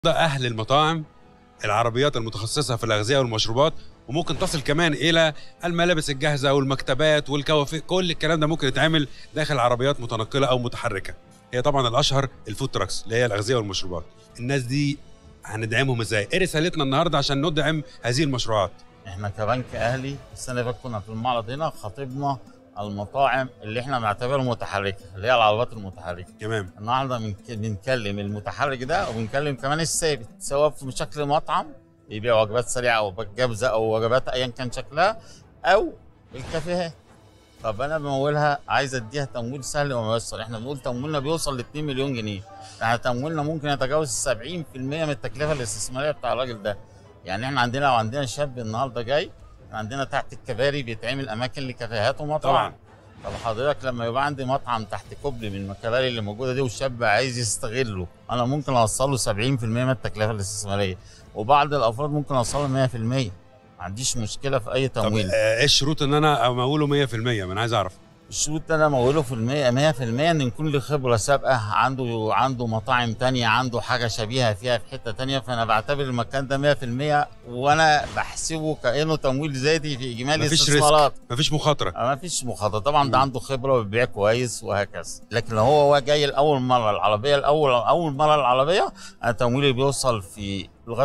ده اهل المطاعم العربيات المتخصصه في الاغذيه والمشروبات وممكن تصل كمان الى الملابس الجاهزه والمكتبات والكوافي كل الكلام ده ممكن يتعمل داخل عربيات متنقله او متحركه هي طبعا الاشهر الفود تراكس اللي هي الاغذيه والمشروبات الناس دي هندعمهم ازاي ايه رسالتنا النهارده عشان ندعم هذه المشروعات احنا كبنك اهلي السنه اللي فاتت كنا في المعرض هنا خاطبنا المطاعم اللي احنا بنعتبرها متحركه اللي هي العربات المتحركه تمام النهارده بنك- بنكلم المتحرك ده وبنكلم كمان الثابت سواء في شكل مطعم بيبيع وجبات سريعه او جبزه او وجبات ايا كان شكلها او الكافيهات طب انا بمولها عايز اديها تمويل سهل وميسر احنا بنقول تمويلنا بيوصل ل 2 مليون جنيه احنا تمويلنا ممكن يتجاوز 70% من التكلفه الاستثماريه بتاع الراجل ده يعني احنا عندنا لو عندنا شاب النهارده جاي إحنا عندنا تحت الكباري بيتعمل اماكن لكافيهات ومطاعم طبعا طب حضرتك لما يبقى عندي مطعم تحت كوبري من الكباري اللي موجوده دي والشاب عايز يستغله انا ممكن اوصل له 70% من التكلفه الاستثماريه وبعض الافراد ممكن اوصل له 100% ما عنديش مشكله في اي طب تمويل آه، ايه الشروط ان انا اموله 100% ما انا عايز اعرف الشروط اللي انا موله في المية 100% ان يكون له خبره سابقه عنده عنده مطاعم تانية عنده حاجه شبيهه فيها في حته تانية فانا بعتبر المكان ده 100% وانا بحسبه كانه تمويل ذاتي في اجمالي مفيش استثمارات مفيش مخاطره ما فيش مخاطره طبعا مم. ده عنده خبره وبيبيع كويس وهكذا لكن لو هو جاي لاول مره العربيه الاول اول مره العربيه انا تمويلي بيوصل في لغايه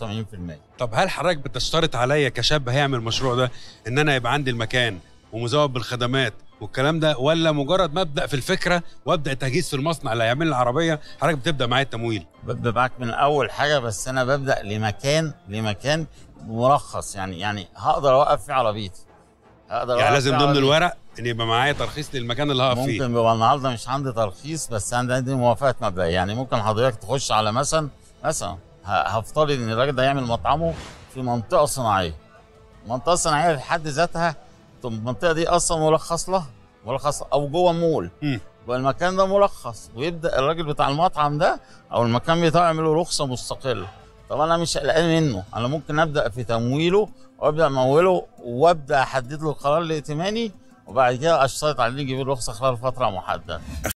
85% طب هل حضرتك بتشترط عليا كشاب هيعمل المشروع ده ان انا يبقى عندي المكان ومزود بالخدمات والكلام ده ولا مجرد ما ابدا في الفكره وابدا تجهيز في المصنع اللي هيعمل لي العربيه حضرتك بتبدا معايا التمويل ببدا معاك من اول حاجه بس انا ببدا لمكان لمكان مرخص يعني يعني هقدر اوقف فيه عربيتي هقدر يعني أوقف لازم فيه ضمن عربيتي. الورق ان يبقى معايا ترخيص للمكان اللي هقف فيه ممكن بيبقى النهارده مش عندي ترخيص بس عندي عندي موافقه مبدئيه يعني ممكن حضرتك تخش على مثلا مثلا ه- هفترض ان الراجل ده يعمل مطعمه في منطقه صناعيه منطقه صناعيه في حد ذاتها طب المنطقه دي اصلا مرخص لها مرخص او جوه مول مم. والمكان ده مرخص ويبدا الراجل بتاع المطعم ده او المكان بتاعه يعمل له رخصه مستقله طب انا مش قلقان منه انا ممكن ابدا في تمويله وابدا اموله وابدا احدد له القرار الائتماني وبعد كده اشترط عليه يجيب الرخصه خلال فتره محدده